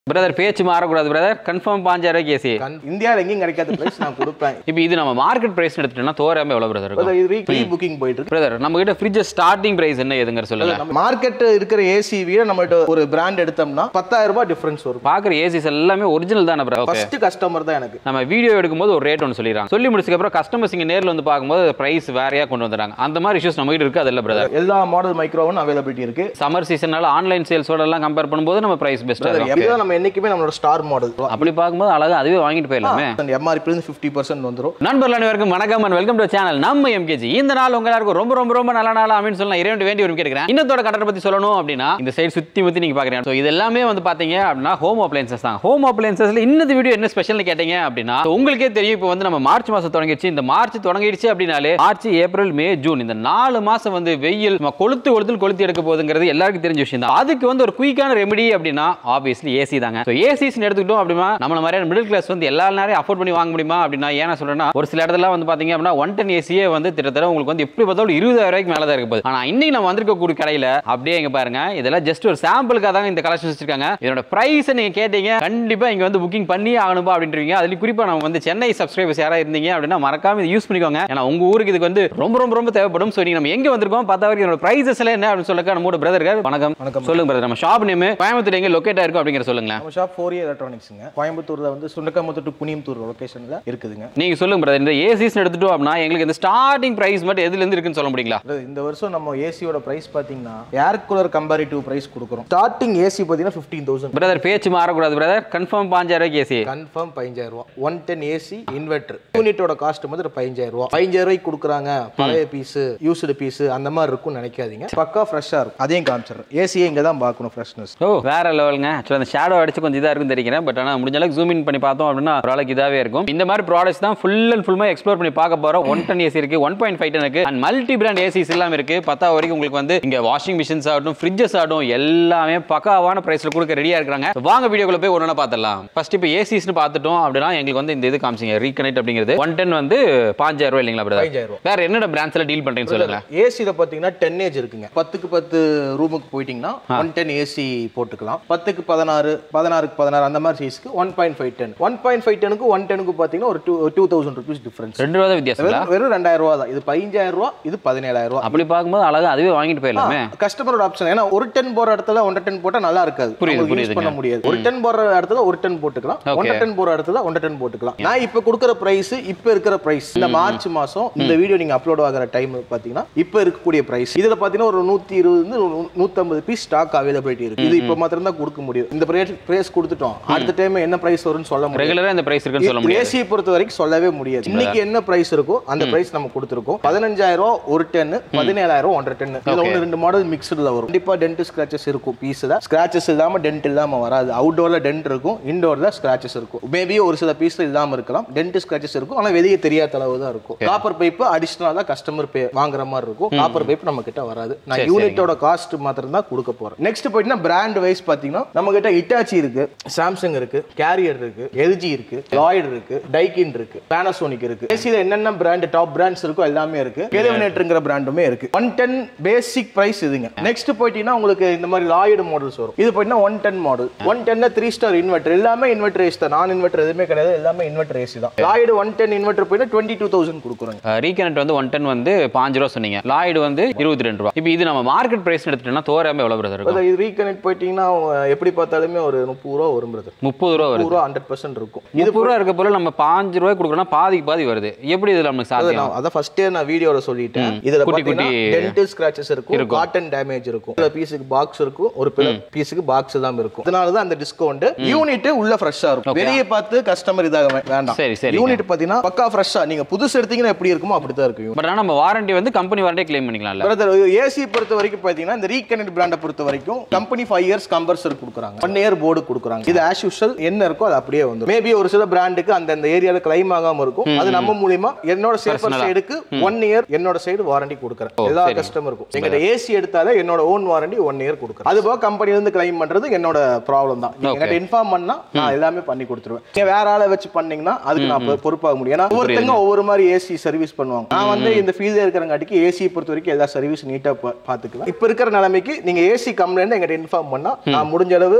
Brother பேச்சு மாறக்கூடாது brother confirm பாஞ்சாயிரம் ரூபாய்க்கு ஏசி கண் இந்தியாவில் எங்கேயும் கிடைக்காத பிரைஸ் நான் கொடுப்பேன் இப்போ இது நம்ம மார்க்கெட் பிரைஸ் எடுத்துட்டோம்னா தோராம எவ்வளோ பிரதர் இருக்கும் இது ரீ புக்கிங் போயிட்டு இருக்கு பிரதர் நம்ம கிட்ட ஃப்ரிட்ஜ் ஸ்டார்டிங் பிரைஸ் என்ன எதுங்க சொல்லுங்க நம்ம மார்க்கெட் இருக்கிற ஏசி விட நம்மகிட்ட ஒரு பிராண்ட் எடுத்தோம்னா பத்தாயிரம் ரூபாய் டிஃபரன்ஸ் வரும் பார்க்குற ஏசிஸ் எல்லாமே ஒரிஜினல் தானே பிரதர் ஓகே ஃபர்ஸ்ட் கஸ்டமர் தான் எனக்கு நம்ம வீடியோ எடுக்கும்போது ஒரு ரேட் ஒன்று சொல்லிடுறாங்க சொல்லி முடிச்சதுக்கு அப்புறம் கஸ்டமர்ஸ் இங்கே நேரில் வந்து பார்க்கும்போது பிரைஸ் வேறையா கொண்டு வந்துடுறாங்க அந்த மாதிரி இஷ்யூஸ் நம்ம கிட்ட இருக்கு அதில்ல பிரதர் எல்லா மாடல் மைக்ரோவும் அவைலபிலிட்டி இருக்கு சம்மர் சீசனால ஆன்லைன் சேல்ஸோட எல்லாம் கம்பேர் பண்ணும்போது நம்ம பிரைஸ் பெஸ்ட்டாக இருக்கும் எப்படிதான் நம்ம என்னைக்குமே நம்மளோட ஸ்டார் மாடல் அப்படி பார்க்கும்போது அழகா அதுவே வாங்கிட்டு போயிடலாமே எம்ஆர்பி இருந்து ஃபிஃப்டி பர்சன்ட் வந்துரும் நண்பர்கள் அனைவருக்கும் வணக்கம் அண்ட் வெல்கம் டு சேனல் நம்ம எம்கேஜி இந்த நாள் உங்க எல்லாருக்கும் ரொம்ப ரொம்ப ரொம்ப நல்ல நாள் அப்படின்னு சொல்லி நான் இறைவன் வேண்டி விரும்பி கேட்கிறேன் இன்னத்தோட கட்டத்தை பத்தி சொல்லணும் அப்படின்னா இந்த சைடு சுத்தி முத்தி நீங்க பாக்குறீங்க ஸோ இது எல்லாமே வந்து பாத்தீங்க அப்படின்னா ஹோம் அப்ளைன்சஸ் தான் ஹோம் அப்ளைன்சஸ்ல இன்னது வீடியோ என்ன ஸ்பெஷல்னு கேட்டீங்க அப்படின்னா so உங்களுக்கே தெரியும் இப்போ வந்து நம்ம மார்ச் மாசம் தொடங்கிடுச்சு இந்த மார்ச் தொடங்கிடுச்சு அப்படின்னாலே மார்ச் ஏப்ரல் மே ஜூன் இந்த நாலு மாசம் வந்து வெயில் நம்ம கொளுத்து கொளுத்து கொளுத்தி எடுக்க போகுதுங்கிறது எல்லாருக்கும் தெரிஞ்ச விஷயம் தான் அதுக்கு வந்து ஒரு குயிக்கான ரெமெடி அப்படின்னா ஆப்வியஸ்லி ஏசி தாங்க ஸோ ஏசிஸ் எடுத்துக்கிட்டோம் அப்படின்னா நம்மள மாதிரியான மிடில் கிளாஸ் வந்து எல்லா நேரம் அஃபோர்ட் பண்ணி வாங்க முடியுமா அப்படின்னா ஏன்னா சொல்றேன்னா ஒரு சில இடத்துல வந்து பாத்தீங்க அப்படின்னா ஒன் டென் ஏசியே வந்து திட்டத்தட்ட உங்களுக்கு வந்து எப்படி பார்த்தாலும் இருபதாயிரம் ரூபாய்க்கு மேலே தான் இருக்க போகுது ஆனா இன்னைக்கு நம்ம வந்திருக்கக்கூடிய கடையில அப்படியே இங்க பாருங்க இதெல்லாம் ஜஸ்ட் ஒரு சாம்பிளுக்காக தான் இந்த கலெக்ஷன் வச்சிருக்காங்க இதோட பிரைஸ் நீங்க கேட்டீங்க கண்டிப்பா இங்க வந்து புக்கிங் பண்ணி ஆகணும்பா அப்படின்றீங்க அதுலயும் குறிப்பா நம்ம வந்து சென்னை சப்ஸ்கிரைபர்ஸ் யாராவது இருந்தீங்க அப்படின்னா மறக்காம இதை யூஸ் பண்ணிக்கோங்க ஏன்னா உங்க ஊருக்கு இதுக்கு வந்து ரொம்ப ரொம்ப ரொம்ப தேவைப்படும் ஸோ நீங்க நம்ம எங்க வந்திருக்கோம் பார்த்தா வரைக்கும் இதோட பிரைசஸ் எல்லாம் என்ன அப்படின்னு சொல்லுங்க நம்மளோட பிரதர்கள் வணக்கம் வணக்கம். சொல்லுங்க பிரதர் நம்ம ஷாப் நேம் கோயம்புத்தூர் எங்க லொக்கேட் ஆயிருக்கும் அப்படிங்கிற சொல்லுங்களேன் நம்ம ஷாப் ஃபோர் இயர் எலக்ட்ரானிக்ஸுங்க கோயம்புத்தூர்ல வந்து சுண்டக்கமுத்தூர் டு புனியம்புத்தூர் லொகேஷன்ல இருக்குதுங்க நீங்க சொல்லுங்க பிரதர் இந்த ஏசிஸ் எடுத்துட்டோம் அப்படின்னா எங்களுக்கு இந்த ஸ்டார்டிங் பிரைஸ் மட்டும் எதுல இருந்து இருக்குன்னு சொல்ல முடியுங்களா அதாவது இந்த வருஷம் நம்ம ஏசியோட பிரைஸ் பாத்தீங்கன்னா ஏர் கூலர் கம்பேரிட்டிவ் பிரைஸ் கொடுக்குறோம் ஸ்டார்டிங் ஏசி பாத்தீங்கன்னா ஃபிஃப்டீன் தௌசண்ட் பிரதர் பேச்சு மாறக்கூடாது பிரதர் கன்ஃபார்ம் பாஞ்சாயிரம் ரூபாய்க்கு ஏசி கன்ஃபார்ம் பதினஞ்சாயிரம் ரூபா ஒன் டென் ஏசி இன்வெர்டர் யூனிட்டோட காஸ்ட் வந்து பதினஞ்சாயிரம் ரூபா பதினஞ்சாயிரம் ரூபாய்க்கு கொடுக்குறாங்க பழைய பீஸ் யூஸ்டு பீஸ் அந்த மாதிரி இருக்கும்னு நினைக்காதீங்க பக்கா ஃப்ரெஷ்ஷா இருக்கும் அதையும் காமிச்சிடுறேன் ஏசியை இங்க தான் பார்க்கணும் ஃப்ரெஷ்னஸ் ஓ வேற லெவலுங்க ஆக்சுவலாக அந்த ஷேடோ அடிச்சு கொஞ்சம் இதாக இருக்குன்னு தெரிகிறேன் பட் ஆனால் முடிஞ்ச அளவுக்கு ஜூம் இன் பண்ணி பார்த்தோம் அப்படின்னா ஓரளவுக்கு இதாகவே இருக்கும் இந்த மாதிரி ப்ராடக்ட்ஸ் தான் ஃபுல் அண்ட் ஃபுல்லாக எக்ஸ்ப்ளோர் பண்ணி பார்க்க போகிறோம் ஒன் டன் ஏசி இருக்கு ஒன் பாயிண்ட் ஃபைவ் டன் இருக்கு அண்ட் மல்டி பிராண்ட் ஏசிஸ் எல்லாம் இருக்கு பத்தா வரைக்கும் உங்களுக்கு வந்து இங்க வாஷிங் மிஷின்ஸ் ஆகட்டும் ஃப்ரிட்ஜஸ் ஆகட்டும் எல்லாமே பக்காவான பிரைஸ்ல கொடுக்க ரெடியா இருக்காங்க வாங்க வீடியோக்குள்ள போய் ஒன்று பார்த்துடலாம் ஃபர்ஸ்ட் இப்போ ஏசிஸ்னு பார்த்துட்டோம் அப்படின்னா எங்களுக்கு வந்து இந்த இது காமிச்சிங்க ரீகனெக்ட் அப்படிங்கிறது ஒன் டென் வந்து பாஞ்சாயிரம் ரூபாய் இல்லைங்களா பிரதர் பதினஞ்சாயிரம் ரூபா வேற என்னென்ன பிராண்ட்ஸ்ல டீல் பண்றீங்கன்னு சொல்லுங்க ஏசியில் பார்த்தீங்கன்னா டென் ஏஜ் இருக்குங்க பத்துக்கு பத்து ரூமுக்கு போயிட்டீங்கன்னா ஒன் டென் ஏசி போட்டுக்கலாம் பத்துக்கு பதினாறு பதினாறுக்கு பதினாறு அந்த மாதிரி சைஸ்க்கு one point five ton one point five டெனுக்கு ஒன் டெனுக்கு பார்த்தீங்கன்னா ஒரு two two thousand rupees difference ரெண்டு ரூபா தான் வித்தியாசங்களா வெறும் வெறும் ரெண்டாயிரம் ரூபா தான் இது பதினஞ்சாயிரம் ரூபா இது பதினேழாயிரம் ரூபா அப்படி பார்க்கும்போது அழகா அதுவே வாங்கிட்டு போயிடலாமே கஸ்டமரோட ஆப்ஷன் ஏன்னா ஒரு டென் போற இடத்துல ஒன்றரை டென் போட்டா நல்லா இருக்காது புரியுது, உங்களுக்கு யூஸ் புரியுதுங்க. பண்ண முடியாது ஒரு டென் போற இடத்துல ஒரு டென் போட்டுக்கலாம் ஒன்றரை டென் போற இடத்துல ஒன்றரை டென் போட்டுக்கலாம் நான் இப்ப கொடுக்குற பிரைஸ் இப்ப இருக்கிற பிரைஸ் இந்த மார்ச் மாசம் இந்த வீடியோ நீங்க அப்லோட் ஆகிற டைம் பாத்தீங்கன்னா இப்ப இருக்கக்கூடிய பிரைஸ் இதுல பாத்தீங்கன்னா ஒரு நூத்தி இருபது நூத்தம்பது பீஸ் ஸ்டாக் அவைலபிலிட்டி இருக்கு இது இப்ப மாத்திரம் தான் கொடுக்க முடியும் இந்த பிரைஸ் கொடுத்துட்டோம் அடுத்த டைம் என்ன பிரைஸ் வரும்னு சொல்ல முடியும் ரெகுலரா இந்த பிரைஸ் இருக்குன்னு சொல்ல முடியாது ஏசியை பொறுத்த வரைக்கும் சொல்லவே முடியாது இன்னைக்கு என்ன பிரைஸ் இருக்கோ அந்த பிரைஸ் நம்ம கொடுத்துருக்கோம் பதினஞ்சாயிரம் ரூபா ஒரு டென் பதினேழாயிரம் ஒன்றரை டென் இதுல ஒன்று ரெண்டு மாடல் மிக்ஸ்டுல வரும் கண்டிப்பா டென்ட் ஸ்கிராச்சஸ் இருக்கும் பீஸ்ல ஸ்கிராச்சஸ் இல்லாம டென்ட் இல்லாம வராது அவுட்டோர்ல டென்ட் இருக்கும் இன்டோர்ல ஸ்கிராச்சஸ் இருக்கும் மேபி ஒரு சில பீஸ்ல இல்லாம இருக்கலாம் டென்ட் ஸ்கிராச்சஸ் இருக்கும் ஆனா வெளியே தெரியாத அளவு தான் இருக்கும் காப்பர் பைப் அடிஷனலா தான் கஸ்டமர் பே வாங்குற மாதிரி இருக்கும் காப்பர் பைப் நம்ம கிட்ட வராது நான் யூனிட்டோட காஸ்ட் மாத்திரம் தான் கொடுக்க போறேன் நெக்ஸ்ட் போயிட்டுனா பிராண்ட் வைஸ் பாத்தீங்கன்னா நம்ம கிட்ட இட்டாச்சி இருக்கு சாம்சங் இருக்கு கேரியர் இருக்கு எல்ஜி இருக்கு லாய்டு இருக்கு டைக்கின் இருக்கு பேனாசோனிக் இருக்கு ஏசியில் என்னென்ன பிராண்ட் டாப் பிராண்ட்ஸ் இருக்கோ எல்லாமே இருக்கு கெலிமினேட்டருங்கிற பிராண்டுமே இருக்கு ஒன் டென் பேசிக் பிரைஸ் இதுங்க நெக்ஸ்ட் போயிட்டீங்கன்னா உங்களுக்கு இந்த மாதிரி லாய்டு மாடல்ஸ் வரும் இது போயிட்டீங்கன்னா ஒன் டென் மாடல் ஒன் டென்ல த்ரீ ஸ்டார் இன்வெர்டர் எல்லாமே இன்வெர்டர் ஏசி தான் நான் இன்வெர்டர் எதுவுமே கிடையாது எல்லாமே இன்வெர்டர் ஏசி தான் லாய்டு ஒன் டென் இன்வெர்டர் போயிட்டு டுவெண்ட்டி டூ தௌசண்ட் கொடுக்குறோங்க ரீகனெக்ட் வந்து ஒன் டென் வந்து பாஞ்சு ரூபா சொன்னீங்க லாய்டு வந்து இருபத்தி ரெண்டு ரூபா இப்போ இது நம்ம மார்க்கெட் பிரைஸ் எடுத்துட்டோம்னா தோராம எவ்வளவு பிரதர் இருக்கும் அதாவது இது ரீகனெக்ட் போயிட்டீங்கன்னா எப்படி பார்த்தாலுமே ஒரு முப்பது ரூபா வரும் பிரதர் முப்பது ரூபா வருது முப்பது ரூபா ஹண்ட்ரட் பர்சன்ட் இருக்கும் இது பூரா இருக்க போல நம்ம பாஞ்சு ரூபாய் கொடுக்குறோம்னா பாதிக்கு பாதி வருது எப்படி இதுல நமக்கு அது சாத்தியம் நான் அதான் ஃபர்ஸ்டே நான் வீடியோல சொல்லிட்டேன் இதுல குட்டி பாத்தீங்கன்னா குட்டி டென்டல் ஸ்கிராச்சஸ் இருக்கும் காட்டன் டேமேஜ் இருக்கும் சில பீஸுக்கு பாக்ஸ் இருக்கும் ஒரு பில பீஸுக்கு பாக்ஸ் தான் இருக்கும் அதனால தான் அந்த டிஸ்கவுண்ட் யூனிட் உள்ள ஃப்ரெஷ்ஷா இருக்கும் வெளியே பார்த்து கஸ்டமர் இதாக வே- வேண்டாம் சரி சரி யூனிட் பாத்தீங்கன்னா பக்கா ஃப்ரெஷ்ஷா நீங்க புதுசு எடுத்தீங்கன்னா எப்படி இருக்குமோ அப்படிதான் இருக்கும் பட் ஆனால் நம்ம வாரண்டி வந்து கம்பெனி வாரண்டி கிளைம் பண்ணிக்கலாம்ல பிரதர் ஏசி பொறுத்த வரைக்கும் பாத்தீங்கன்னா இந்த ரீகனெக்ட் பிராண்டை பொறுத்த வரைக்கும் கம்பெனி ஃபைவ் இயர்ஸ் கம்பல்சரி கொடுக்குறாங்க ஒன் இயர் போர்டு கொடுக்குறாங்க இது ஆஸ் யூஷுவல் என்ன இருக்கோ அது அப்படியே வந்து மேபி ஒரு சில பிராண்டுக்கு அந்த அந்த ஏரியால கிளைம் ஆகாம இருக்கும் அது நம்ம மூலியமா என்னோட சேஃபர் சைடுக்கு ஒன் இயர் என்னோட சைடு வாரண்டி கொடுக்குறேன் எல்லா கஸ்டமருக்கும் எங்கிட்ட ஏசி எடுத்தாலே என்னோட ஓன் வாரண்டி ஒன் இயர் கொடுக்குறேன் அது போக கம்பெனில இருந்து கிளைம் பண்றது என்னோட ப்ராப்ளம் தான் நீங்க என்கிட்ட இன்ஃபார்ம் பண்ணா நான் எல்லாமே பண்ணி கொடுத்துருவேன் நீங்க வேற ஆளை வச்சு பண்ணீங்கன்னா அதுக்கு நான் பொ- பொறுப்பாக முடியும் ஏன்னா ஒவ்வொருத்தங்க ஒவ்வொரு மாதிரி ஏசி சர்வீஸ் பண்ணுவாங்க நான் வந்து இந்த ஃபீல்ட்ல இருக்கிறங்காட்டிக்கு ஏசி பொறுத்த வரைக்கும் எல்லா சர்வீஸ் நீட்டா பா- பாத்துக்கலாம் இப்ப இருக்கிற நிலைமைக்கு நீங்க ஏசி கம்ப்ளைண்ட் எங்கிட்ட இன்ஃபார்ம் பண்ணா நான் முடிஞ்ச அளவு அந்த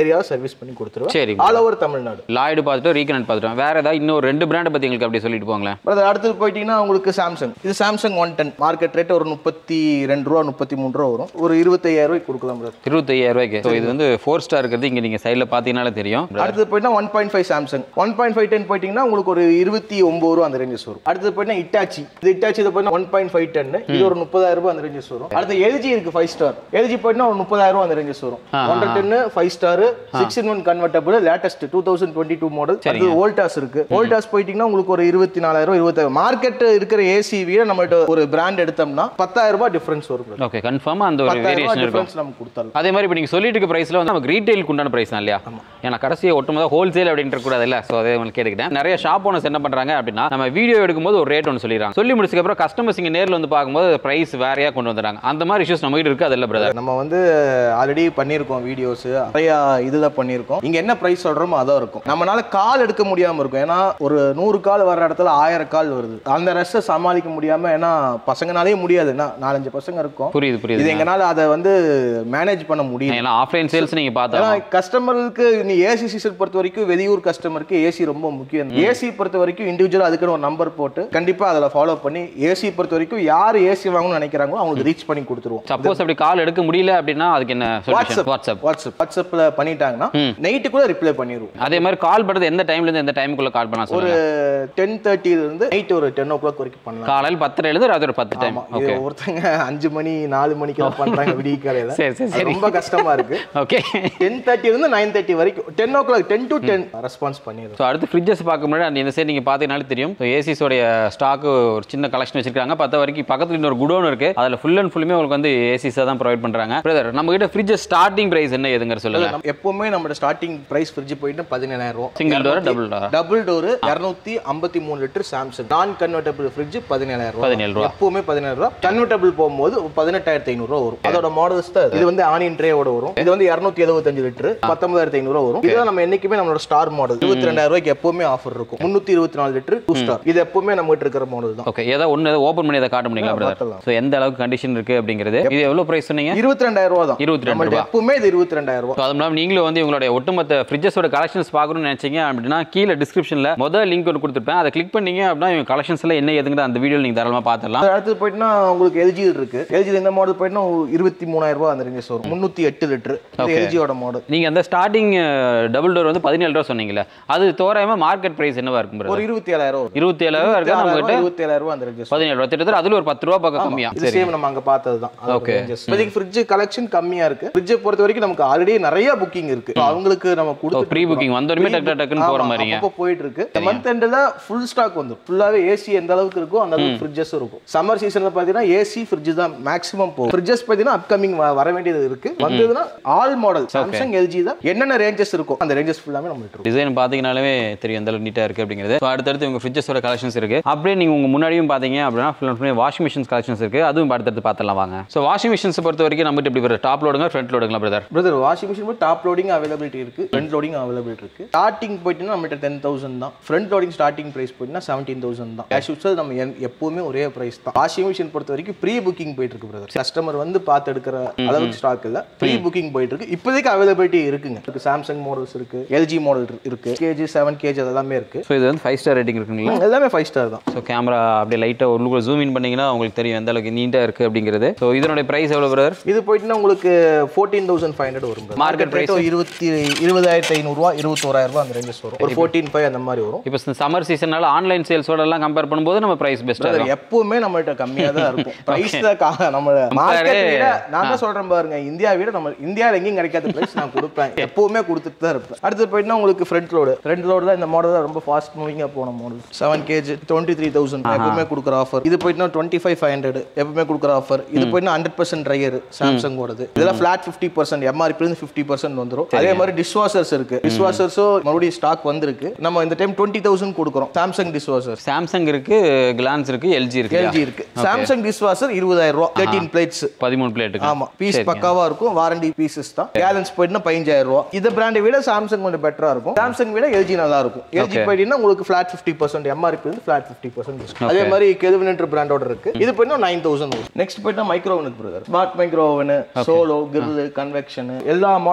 ஏரியாவை சர்வீஸ் பண்ணி கொடுத்துருவேன் சரி ஆல் ஓவர் தமிழ்நாடு லாய்டு பார்த்துட்டு ரீகனட் பார்த்துட்டோம் வேற ஏதாவது இன்னும் ரெண்டு பிராண்டை பத்தி எங்களுக்கு அப்படியே சொல்லிட்டு போங்களேன் பிரதர் அடுத்தது போயிட்டீங்கன்னா உங்களுக்கு சாம்சங் இது Samsung one ton market rate ஒரு முப்பத்தி ரெண்டு ரூபா முப்பத்தி மூணு ரூபா வரும் ஒரு இருபத்தையாயிரம் ரூபாய்க்கு கொடுக்கலாம் பிரதர் இருபத்தையாயிரம் ரூபாய்க்கு ஸோ இது வந்து ஃபோர் ஸ்டார் இருக்கிறது இங்க நீங்க சைடில் பார்த்தீங்கனாலே தெரியும் அடுத்தது போயிட்டா one point five Samsung one point five ton போயிட்டீங்கன்னா உங்களுக்கு ஒரு இருபத்தி ஒன்பது ரூபா அந்த ரேஞ்சஸ் வரும் அடுத்தது போயிட்டா இட்டாச்சி இது இட்டாச்சி இது போயிட்டா ஒன் பாயிண்ட் ஃபைவ் டென் இது ஒரு முப்பதாயிரம் ரூபாய் அந்த ரேஞ்சஸ் வரும் அடுத்து எல்ஜி இருக்கு ஃபைவ் ஸ்டார் எல்ஜி போயிட்டா ஒரு முப்பதாயிரம் ரூபாய் அந்த ரேஞ்சஸ் வரும் ஒன்றரை டென்னு five star six in one convertible latest two thousand twenty two model அடுத்து வோல்டாஸ் இருக்கு வோல்டாஸ் போயிட்டீங்கன்னா உங்களுக்கு ஒரு இருபத்தி நாலாயிரம் இருபத்தாயிரம் மார்க்கெட் இருக்கிற ஏசி விட நம்மகிட்ட ஒரு பிராண்ட் எடுத்தோம்னா பத்தாயிரம் ரூபாய் டிஃபரன்ஸ் வரும் ஓகே கன்ஃபார்மா அந்த ஒரு பத்தாயிரம் வேரியேஷன் ரூபாய் இருக்கும் டிஃபரன்ஸ் நம்ம கொடுத்தாலும் அதே மாதிரி இப்போ நீங்கள் சொல்லிட்டு இருக்க ப்ரைஸில் வந்து நமக்கு ரீட்டைலுக்கு உண்டான ப்ரைஸ் தான் இல்லையா ஏன்னா கடைசியை ஒட்டுமொத்த ஹோல்சேல் அப்படின்ட்டு கூடாது இல்லை ஸோ அதே உங்களுக்கு கேட்டுக்கிட்டேன் நிறைய ஷாப் ஓனர்ஸ் என்ன பண்ணுறாங்க அப்படின்னா நம்ம வீடியோ எடுக்கும்போது ஒரு ரேட் ஒன்று சொல்லிடுறாங்க சொல்லி முடிச்சதுக்கப்புறம் கஸ்டமர்ஸ் இங்கே நேரில் வந்து பார்க்கும்போது ப்ரைஸ் வேறையாக கொண்டு வந்துடுறாங்க அந்த மாதிரி இஷ்யூஸ் நம்ம கிட்ட இருக்குது அதில் பிரதர் நம்ம வந்து ஆல்ரெடி பண்ணியிருக்கோம் வீடியோஸ் நிறைய இதில் பண்ணியிருக்கோம் இங்க என்ன ப்ரைஸ் சொல்றோமோ அதான் இருக்கும் நம்மளால கால் எடுக்க முடியாம இருக்கும் ஏன்னா ஒரு நூறு கால் வர்ற இடத்துல ஆயிரம் கால் வருது அந்த ரஷ்ஷை சமாளிக்க முடியாம ஏன்னா பசங்கனாலே முடியாது ஏன்னா நாலஞ்சு பசங்க இருக்கும் புரியுது புரியுது இது எங்கனால அதை வந்து மேனேஜ் பண்ண முடியும் ஏன்னா ஆஃப்லைன் சேல்ஸ் நீங்கள் பார்த்தா ஏன்னா கஸ்டமருக்கு நீ ஏசி சீசன் பொறுத்த வரைக்கும் வெளியூர் கஸ்டமருக்கு ஏசி ரொம்ப முக்கியம் ஏசி பொறுத்த வரைக்கும் இண்டிவிஜுவல் அதுக்குன்னு ஒரு நம்பர் போட்டு கண்டிப்பா அதில் ஃபாலோ பண்ணி ஏசி பொறுத்த வரைக்கும் யார் ஏசி வாங்கணும்னு நினைக்கிறாங்களோ அவங்களுக்கு ரீச் பண்ணி கொடுத்துருவோம் சப்போஸ் அப்படி கால் எடுக்க முடியல அப்படின்னா அதுக்கு என்ன சொல்யூஷன் வாட்ஸ்அப் வாட்ஸ்அப் வாட்ஸ்அப்ல பண்ணிட்டாங்கன்னா நைட்டு கூட ரிப்ளை பண்ணிடுவோம் அதே மாதிரி கால் பண்ணுறது எந்த டைம்லேருந்து எந்த டைமுக்குள்ளே கால் பண்ணலாம் ஒரு சொல்லுங்க டென் தேர்ட்டில இருந்து நைட் ஒரு டென் ஓ கிளாக் வரைக்கும் பண்ணலாம் காலையில் பத்தரைலேருந்து ராத்திரி ஒரு பத்து டைம் ஆமா, இது ஒருத்தங்க அஞ்சு மணி நாலு மணிக்கு எல்லாம் பண்றாங்க விடிய காலையில சரி சரி அது சரி ரொம்ப கஷ்டமா இருக்கு ஓகே டென் தேர்ட்டில இருந்து நைன் தேர்ட்டி வரைக்கும் ten o'clock ten to ten response பண்ணிடுறோம் ஸோ அடுத்து ஃப்ரிட்ஜஸ் பார்க்க முன்னாடி அந்த இந்த சைடு நீங்கள் பார்த்தீங்கனாலே தெரியும் ஸோ ஏசிஸோடைய ஸ்டாக்கு ஒரு சின்ன கலெக்ஷன் வச்சிருக்காங்க பத்த வரைக்கும் பக்கத்தில் இன்னொரு குடோன் இருக்கு அதில் ஃபுல் அண்ட் ஃபுல்லுமே உங்களுக்கு வந்து ஏசிஸாக தான் ப்ரொவைட் பண்ணுறாங்க பிரதர் நம்ம கிட்ட ஃப்ரிட்ஜஸ் ஸ்டார்டிங் பிரைஸ் என்ன எதுங்க சொல்லுங்க நம்ம எப்பவுமே நம்ம ஸ்டார்டிங் பிரைஸ் ஃப்ரிட்ஜ் போயிட்டு பதினேழாயிரம் ரூபா single door double door double door இரநூத்தி ஐம்பத்தி மூணு litre Samsung non convertible fridge பதினேழாயிரம் ரூபா பதினேழு ரூபா எப்பவுமே பதினேழு ரூபா கன்வெர்டபிள் போகும்போது பதினெட்டாயிரத்தி ஐநூறு ரூபா வரும் அதோட மாடல்ஸ் தான் இது வந்து ஆனியன் ட்ரேவோட வரும் இது வந்து இரநூத்தி எழுபத்தஞ்சு லிட்டர் பத்தொன்பதாயிரத்தி ஐநூறு வரும் இதுதான் நம்ம என்னைக்குமே நம்மளோட ஸ்டார் மாடல் இருபத்தி ரெண்டாயிரம் ரூபாய்க்கு எப்பவுமே ஆஃபர் இருக்கும் முன்னூத்தி இருபத்தி நாலு லிட்டர் டூ ஸ்டார் இது எப்பவுமே நம்ம கிட்ட இருக்கிற மாடல் தான் ஓகே ஏதாவது ஒன்று ஓப்பன் பண்ணி அதை காட்ட முடியுங்களா பிரதர் பார்க்கலாம். ஸோ எந்த அளவுக்கு கண்டிஷன் இருக்கு அப்படிங்கிறது இது எவ்வளோ ப்ரைஸ் சொன்னீங்க இருபத்தி ரெண்டாயிரம் ரூபா தான் இருபத்தி ரெண்டு நம்மள்ட்ட ரூபா எப்பவுமே இது இருபத்தி ரெண்டாயிரம் ரூபா ஸோ அது இல்லாமல் நீங்களும் வந்து உங்களுடைய ஒட்டுமொத்த ஃப்ரிட்ஜஸோட கலெக்ஷன்ஸ் பார்க்கணும்னு நினைச்சீங்க அப்படின்னா கீழே டிஸ்கிரிப்ஷனில் முதல் லிங்க் ஒன்று கொடுத்துருப்பேன் அதை கிளிக் பண்ணீங்க அப்படின்னா இவங்க கலெக்ஷன்ஸ்ல என்ன எதுங்கிற அந்த வீடியோ நீங்கள் தாராளமாக பார்த்துடலாம் அது அடுத்து போயிட்டுனா உங்களுக்கு எல்ஜி இருக்கு எல்ஜி இந்த மாடல் போயிட்டுனா இருபத்தி மூணாயிரம் ரூபாய் அந்த ரேஞ்சஸ் வரும் முந்நூத்தி எட்டு லிட்டர் எல்ஜியோட மாடல் நீங்கள் அந்த ஸ்டார்டிங் டபுள் டோர் வந்து பதினேழு ரூபா சொன்னீங்கல்ல அது தோராயமாக மார்க்கெட் ப்ரைஸ் என்னவா இருக்கும் brother? ஒரு இருபத்தி ஏழாயிரம் வரும் இருபத்தி ஏழாயிரம் இருக்கா நம்ம கிட்ட இருபத்தி ஏழாயிரம் ரூபாய் அந்த ரேஞ்சஸ் பதினேழு ரூபா திட்டத்தட்ட அதில் ஒரு பத்து ரூபா பக்கம் கம்மியா இது சேம் நம்ம அங்க பார்த்தது தான் Okay. இப்போதைக்கு ஃப்ரிட்ஜ் கலெக்ஷன் கம்மியா இருக்கு ஃப்ரிட்ஜ் பொறுத்த வரைக்கும் நமக்கு ஆல்ரெடி நிறைய புக்கிங் இருக்கு So அவங்களுக்கு நம்ம கொடுத்து ப்ரீ புக்கிங் வந்தோடனே டக்கு டக்கு டக்குன்னு போகிற மாதிரிங்க அப்போ போயிட்டு இருக்கு இந்த மந்த் எண்டில் ஃபுல் ஸ்டாக் வந்துடும் ஃபுல்லாவே ஏசி எந்த அளவுக்கு இருக்கோ அந்த அளவுக்கு ஃப்ரிட்ஜஸ் இருக்கும் சம்மர் சீசன்ல பாத்தீங்கன்னா ஏசி ஃப்ரிட்ஜ் தான் மேக்ஸிமம் போகும் ஃப்ரிட்ஜஸ் பாத்தீங்கன்னா அப்கமிங் வர வேண்டியது இருக்கு வந்ததுன்னா ஆல் மாடல் சாம்சங் எல்ஜி தான் என்னென்ன ரேஞ்சஸ் இருக்கும் அந்த ரேஞ்சஸ் ஃபுல்லாமே நம்ம இருக்கும் டிசைன் பார்த்தீங்கனாலே தெரியும் எந்த அளவுக்கு நீட்டாக இருக்குது அப்படிங்கிறது So, அடுத்தடுத்து உங்கள் ஃப்ரிட்ஜஸோட கலெக்ஷன்ஸ் இருக்குது அப்படியே நீங்கள் உங்கள் முன்னாடியும் பார்த்தீங்க அப்படின்னா full and full washing machines collections இருக்குது அதுவும் அடுத்தடுத்து பார்த்துலாம் வாங்க ஸோ வாஷிங் மிஷின்ஸ் பொறுத்த வரைக்கும் நம்மகிட்ட எப்படி வருது டாப் லோடுங்க ஃப்ரண்ட் லோடுங்களா brother brother washing machine top loading availability இருக்கு ஃப்ரண்ட் லோடிங் அவைலபிலிட்டி இருக்கு ஸ்டார்டிங் போயிட்டுனா நம்மகிட்ட டென் தௌசண்ட் தான் ஃப்ரண்ட் லோடிங் ஸ்டார்டிங் பிரைஸ் போயிட்டுனா செவன்டீன் தௌசண்ட் தான் கேஷ் யூஸர் நம்ம என்- எப்பவுமே ஒரே பிரைஸ் தான் வாஷிங் மிஷின் பொறுத்த வரைக்கும் ப்ரீ புக்கிங் போயிட்டு இருக்கு பிரதர் கஸ்டமர் வந்து பார்த்து எடுக்கிற அளவுக்கு ஸ்டாக் இல்ல ப்ரீ புக்கிங் போயிட்டு இருக்கு இப்போதைக்கு அவைலபிலிட்டி இருக்குங்க இருக்கு சாம்சங் மாடல்ஸ் இருக்கு எல்ஜி மாடல் இருக்கு கேஜி செவன் கேஜி அதெல்லாமே இருக்கு ஸோ இது வந்து ஃபைவ் ஸ்டார் ரேட்டிங் இருக்குங்களா எல்லாமே ஃபைவ் ஸ்டார் தான் ஸோ கேமரா அப்படியே லைட்டாக உள்ளுக்குள்ள ஜூம் இன் பண்ணீங்கன்னா உங்களுக்கு தெரியும் எந்த அளவுக்கு நீட்டாக இருக்குது அப்படிங்கிறது ஸோ இதனுடைய ப்ரைஸ் எவ்வளோ பிரதர் இது போயிட்டுனா உங்களுக்கு ஃபோர்டீன் தௌசண்ட் ஃபைவ் ஹண்ட்ரட் வரும் Market மார்க்கெட் ரேட் இருபத்தி இருபதாயிரத்தி ஐநூறுரூவா இருபத்தோராயிரம் ரூபா அந்த ரேஞ்சஸ் வரும் ஒரு ஃபோர்டீன் ஃபைவ் அந்த மாதிரி வரும் இப்போ சம்மர் சீசனால ஆன்லைன் சேல்ஸோட எல்லாம் கம்பேர் பண்ணும்போது நம்ம ப்ரைஸ் பெஸ்ட்டாக Brother, எப்பவுமே நம்மள்ட்ட கம்மியா தான் இருக்கும் பிரைஸ் தான் கா- நம்ம மார்க்கெட் விட நான் தான் சொல்றேன் பாருங்க இந்தியா விட நம்ம இந்தியாவில் எங்கேயும் கிடைக்காத பிரைஸ் நான் கொடுப்பேன் எப்பவுமே கொடுத்துட்டு தான் இருப்பேன் அடுத்து போயிட்டுனா உங்களுக்கு ஃப்ரண்ட் லோடு ஃப்ரண்ட் லோடு தான் இந்த மாடல் தான் ரொம்ப ஃபாஸ்ட் மூவிங்காக போன model seven KG twenty three thousand எப்பவுமே கொடுக்குற ஆஃபர் இது போயிட்டுனா டுவெண்ட்டி ஃபைவ் ஃபைவ் ஹண்ட்ரட் எப்பவுமே கொடுக்குற ஆஃபர் இது போயிட்டுனா ஹண்ட்ரட் பர்சன்ட் ட்ரையர் சாம்சங் ஓடுது இதெல்லாம் ஃபிளாட் ஃபிஃப்டி பர்சன்ட் எம்ஆர்பி இருந்து ஃபிஃப்டி பர்சன்ட் வந்துரும் அதே மாதிரி டிஷ் வாஷர்ஸ் இருக்கு டிஷ் வாஷர்ஸும் மறுபடியும் ஸ்டாக் வந்திருக்கு நம்ம இந்த டைம் டுவெண்ட்டி தௌசண்ட் கொடுக்குறோம் சாம்சங் டிஷ் வாஷர்ஸ் சாம்சங் இருக்குது கிளான்ஸ் இருக்குது எல்ஜி இருக்குது எல்ஜி இருக்கு சாம்சங் டிஷ் வாஷர் இருபதாயிரம் ரூபா தேர்ட்டீன் பிளேட்ஸ் பதிமூணு பிளேட்டுக்கு ஆமா பீஸ் பக்காவா இருக்கும் வாரண்டி பீசஸ் தான் பேலன்ஸ் போயிட்டுனா பதினஞ்சாயிரம் ரூபா இந்த பிராண்டை விட சாம்சங் கொஞ்சம் பெட்டரா இருக்கும் சாம்சங் விட எல்ஜி நல்லா இருக்கும் எல்ஜி போயிட்டீங்கன்னா உங்களுக்கு ஃபிளாட் ஃபிஃப்டி பர்சன்ட் எம்ஆர்பி வந்து ஃபிளாட் ஃபிஃப்டி பர்சன்ட் அதே மாதிரி கெல்வினென்டர் பிராண்டோட இருக்கு இது போயிட்டா நைன் தௌசண்ட் வரும் நெக்ஸ்ட் போயிட்டா micro oven brother smart micro oven solo grill convection எல்லா மாடல் மைக்ரோ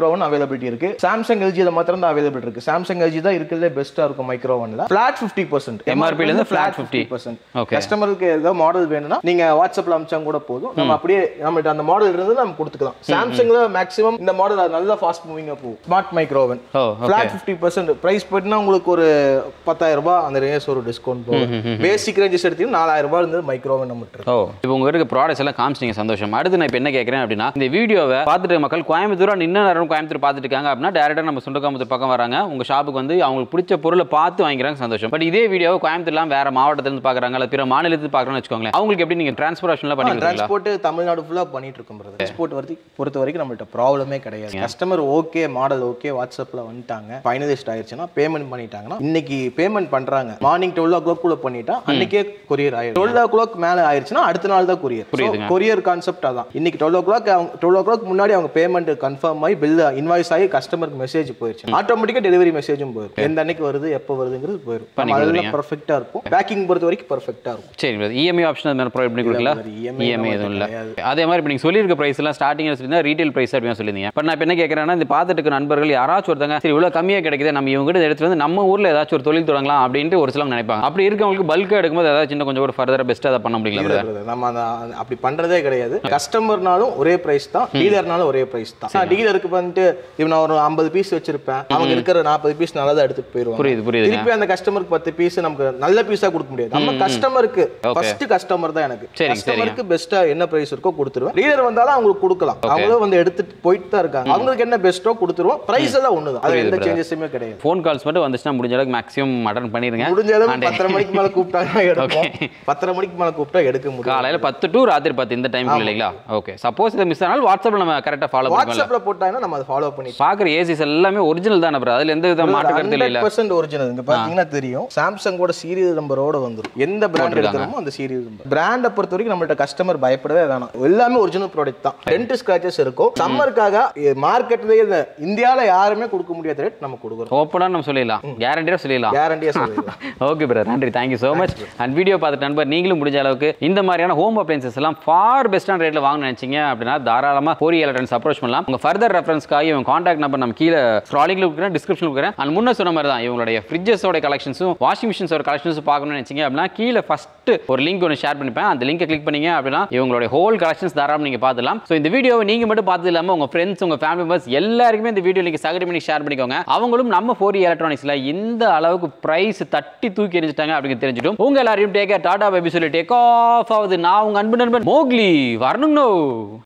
மைக்ரோவன் அவைலபிலிட்டி இருக்கு சாம்சங் எல்ஜியில் மாத்திரம் தான் அவைலபிள் இருக்கு சாம்சங் எல்ஜி தான் இருக்கிறதுலே பெஸ்ட்டாக இருக்கும் மைக்ரோவன்ல ஃபிளாட் ஃபிஃப்டி பர்சன்ட் MRP ல இருந்து flat 50. Percent Okay. கஸ்டமருக்கு ஏதாவது மாடல் வேணும்னா நீங்க வாட்ஸ்அப்ல அமிச்சா கூட போதும் நம்ம அப்படியே நம்மகிட்ட அந்த மாடல் இருந்து நம்ம கொடுத்துக்கலாம் சாம்சங்ல மேக்ஸிமம் இந்த மாடல் நல்லா ஃபாஸ்ட் மூவிங்கா போகும் ஸ்மார்ட் மைக்ரோவன் ஓ ஃபிளாட் ஃபிஃப்டி பர்சன்ட் ப்ரைஸ் போயிட்டுனா உங்களுக்கு ஒரு பத்தாயிரம் ரூபாய் அந்த ரேஞ்ச் ஒரு டிஸ்கவுண்ட் போகும் பேசிக் ரேஞ்சஸ் எடுத்தீங்கன்னா நாலாயிரம் ரூபாய் இருந்து மைக்ரோவன் நம்ம இருக்கு ஓ இப்போ உங்க இருக்க ப்ராடக்ட்ஸ் எல்லாம் காமிச்சிங்க சந்தோஷம் அடுத்து நான் இப்போ என்ன கேட்குறேன் அப்படின்னா இந்த வீடியோவை பார்த்துட்டு மக்கள் கோயம்புத்தூரா நின்று நேரம் கோயம்புத்தூர் பார்த்துட்டு இருக்காங்க அப்படின்னா டேரக்டாக நம்ம சுண்டக்காமத்தூர் பக்கம் வராங்க உங்க ஷாப்புக்கு வந்து அவங்களுக்கு பிடிச்ச பொருளை பார்த்து வாங்கிக்கிறாங்க சந்தோஷம் பட் இதே வீடியோவை கோயம்புத்தூர்லாம் வேற மாவட்டத்துல இருந்து பார்க்குறாங்க அல்லது பிற மாநிலத்தில் பார்க்குறோம்னு வச்சுக்கோங்களேன் அவங்களுக்கு எப்படி நீங்க டிரான்ஸ்போர்டேஷன்லாம் பண்ணி கொடுக்குறீங்களா டிரான்ஸ்போர்ட் தமிழ்நாடு ஃபுல்லா பண்ணிட்டு இருக்கோம் பிரதர் எக்ஸ்போர்ட் வரைக்கும் பொறுத்த வரைக்கும் நம்மள்ட்ட ப்ராப்ளமே கிடையாது கஸ்டமர் ஓகே மாடல் ஓகே வாட்ஸ்அப்ல வந்துட்டாங்க ஃபைனலிஸ்ட் ஆயிருச்சுன்னா பேமெண்ட் பண்ணிட்டாங்கன்னா இன்னைக்கு பேமெண்ட் பண்றாங்க மார்னிங் டுவெல் ஓ கிளாக் பண்ணிட்டா அன்னைக்கே கொரியர் ஆயிடும் டுவெல் ஓ கிளாக் மேல ஆயிருச்சுன்னா அடுத்த நாள் தான் கொரியர் புரியுதுங்க. கொரியர் கான்செப்ட் அதான் இன்னைக்கு twelve o'clock twelve o'clock முன்னாடி அவங்க பேமெண்ட் கன்ஃபார்ம் ஆகி பில் இன்வாய்ஸ் ஆகி கஸ்டமருக்கு மெசேஜ் போயிருச்சு ஆட்டோமேட்டிக்கா டெலிவரி மெசேஜும் போயிடும் எந்த அன்னைக்கு வருது எப்போ வருதுங்கிறது போயிடும் பண்ணி நம்ம கொடுக்குறீங்க. அதெல்லாம் பர்ஃபெக்டா இருக்கும் பேக்கிங் பொறுத்த வரைக்கும் பர்ஃபெக்டா இருக்கும் சரி brother. இஎம்ஐ ஆப்ஷன் அது மாதிரி ப்ரொவைட் பண்ணி கொடுக்கல brother. EMI இஎம்ஐ நம்மகிட்ட எதுவும் இல்லை கிடையாது. அதே மாதிரி இப்போ நீங்கள் சொல்லியிருக்க ப்ரைஸ் எல்லாம் ஸ்டார்டிங் சொல்லியிருந்தா ரீட்டைல் ப்ரைஸ் அப்படின்னு சொல்லியிருந்தீங்க பட் நான் இப்போ என்ன கேட்குறேன்னா இந்த பார்த்துட்டு இருக்க நண்பர்கள் யாராச்சும் ஒருத்தங்க சரி இவ்வளோ கம்மியாக கிடைக்குது நம்ம இவங்க கிட்ட எடுத்து வந்து நம்ம ஊரில் ஏதாச்சும் ஒரு தொழில் தொடங்கலாம் அப்படின்ட்டு ஒரு சிலவங்க நினைப்பாங்க அப்படி இருக்கவங்களுக்கு பல்காக எடுக்கும்போது ஏதாச்சும் இன்னும் கொஞ்சம் கூட ஃபர்தராக பெஸ்ட்டாக அதை பண்ண முடியல இல்ல brother. நம்ம அந்த அந்த- அப்படி பண்றதே கிடையாது கஸ்டமர்னாலும் ஒரே பிரைஸ் தான் டீலர்னாலும் ஒரே பிரைஸ் தான் டீலருக்கு வந்துட்டு இவன் நான் ஒரு ஐம்பது பீஸ் வச்சிருப்பேன் அவங்க இருக்கிற நாற்பது பீஸ் நல்லா தான் எடுத்துட்டு போயிருவாங்க புரியுது புரியுதுங்க திருப்பி அந்த கஸ்டமருக்கு பத்து பீஸ் நமக்கு நல்ல பீஸா கொடுக்க முடியாது நம்ம கஸ்டமருக்கு ஃபர்ஸ்ட் கஸ்டமர் தான் எனக்கு சரிங்க, கஸ்டமருக்கு பெஸ்ட்டா என்ன பிரைஸ் இருக்கோ கொடுத்துருவேன் டீலர் வந்தாலும் அவங்களுக்கு கொடுக்கலாம் அவங்களும் வந்து எடுத்துட்டு போயிட்டு தான் இருக்காங்க அவங்களுக்கு என்ன பெஸ்ட்டோ கொடுத்துருவோம் பிரைஸ் எல்லாம் ஒண்ணுதான் அது எந்த சேஞ்சஸுமே கிடையாது ஃபோன் கால்ஸ் மட்டும் வந்துச்சுன்னா முடிஞ்ச அளவுக்கு மேக்ஸிமம் அட்டன் பண்ணிடுங்க முடிஞ்ச அளவுக்கு பத்தரை மணிக்கு மேல கூப்பிட்டாங்கன்னா எடுப்போம் பத்தரை மணிக்கு மேல கூப்பிட்டா எடுக்க முடியும் காலையில் பத்து டு ராத்திரி பத்து இந்த டைம் இல்லைங்களா ஓகே சப்போஸ் இதை மிஸ் ஆனாலும் வாட்ஸ்அப்பில் நம்ம கரெக்டாக ஃபாலோ பண்ணிக்கலாம் வாட்ஸ்அப்ல போட்டாங்கன்னா நம்ம அதை ஃபாலோ பண்ணி பார்க்குற ஏசிஸ் எல்லாமே ஒரிஜினல் தானே ப்ரோ அதில் எந்த வித மாற்று கருத்து இல்லை ஹண்ட்ரட் பர்சன்ட் ஒரிஜினல் இங்க பாத்தீங்கன்னா தெரியும் சாம்சங்கோட சீரியல் நம்பரோட வந்துரும் எந்த பிராண்ட் எடுக்கிறோமோ அந்த சீரியல் நம்பர் பிராண்டை பொறுத்த வரைக்கும் நம்மள்ட்ட கஸ்டமர் பயப்படவே வேணாம் எல்லாமே ஒரிஜினல் ப்ராடக்ட் தான் டென்ட் ஸ்கிராச்சஸ் இருக்கும் சம்மருக்காக மார்க்கெட்லயே இந்த இந்தியால யாருமே கொடுக்க முடியாத ரேட் நம்ம கொடுக்குறோம் ஓப்பனாக நம்ம சொல்லிடலாம் கேரண்டியாக சொல்லிடலாம் கேரண்டியா சொல்லிடலாம் ஓகே பிரதர் நன்றி thank you so much and video பார்த்துட்டு நண்பர் நீங்களும் முடிஞ்ச அளவுக்கு இந்த மாதிரியான ஹோம் அப்ளைன்சஸ் எல்லாம் ஃபார் பெஸ்ட்டான ரேட்டில் வாங்க நினைச்சீங்க அப்படின்னா தாராளமாக போரி எலக்ட்ரானிக்ஸ் அப்ரோச் பண்ணலாம் உங்கள் ஃபர்தர் ரெஃபரன்ஸ்க்காக இவங்க காண்டாக்ட் நம்பர் நம்ம கீழே ஸ்க்ராலிங்கில் இருக்கிறேன் டிஸ்கிரிப்ஷனில் இருக்கிறேன் அண்ட் முன்ன சொன்ன மாதிரி தான் இவங்களுடைய ஃப்ரிட்ஜஸோட கலெக்ஷன்ஸும் வாஷிங் மிஷின்ஸோட கலெக்ஷன்ஸும் பார்க்கணும்னு நினைச்சீங்க அப்படின்னா கீழே ஃபஸ்ட்டு ஒரு லிங்க் ஒன்று ஷேர் பண்ணிப்பேன் அந்த லிங்கை கிளிக் பண்ணீங்க அப்படின்னா இவங்களுடைய ஹோல் கலெக்ஷன்ஸ் தாராளமாக நீங்கள் பார்த்துலாம் ஸோ இந்த வீடியோவை நீங்கள் மட்டும் பார்த்து இல்லாமல் உங்கள் ஃப்ரெண்ட்ஸ் உங்கள் ஃபேமிலி மெம்பர்ஸ் எல்லாருக்குமே இந்த வீடியோ நீங்கள் சகடி பண்ணி ஷேர் பண்ணிக்கோங்க அவங்களும் நம்ம ஃபோர் எலக்ட்ரானிக்ஸில் இந்த அளவுக்கு ப்ரைஸ் தட்டி தூக்கி எரிஞ்சிட்டாங்க அப்படின்னு தெரிஞ்சிட்டும் உங்க எல்லாரையும் டேக் டாடா பைபி சொல்லி டேக் ஆஃப் ஆகுது நான் உங்க அன்பு நண்பன் மோக்லி வரணுங்கண்ணோ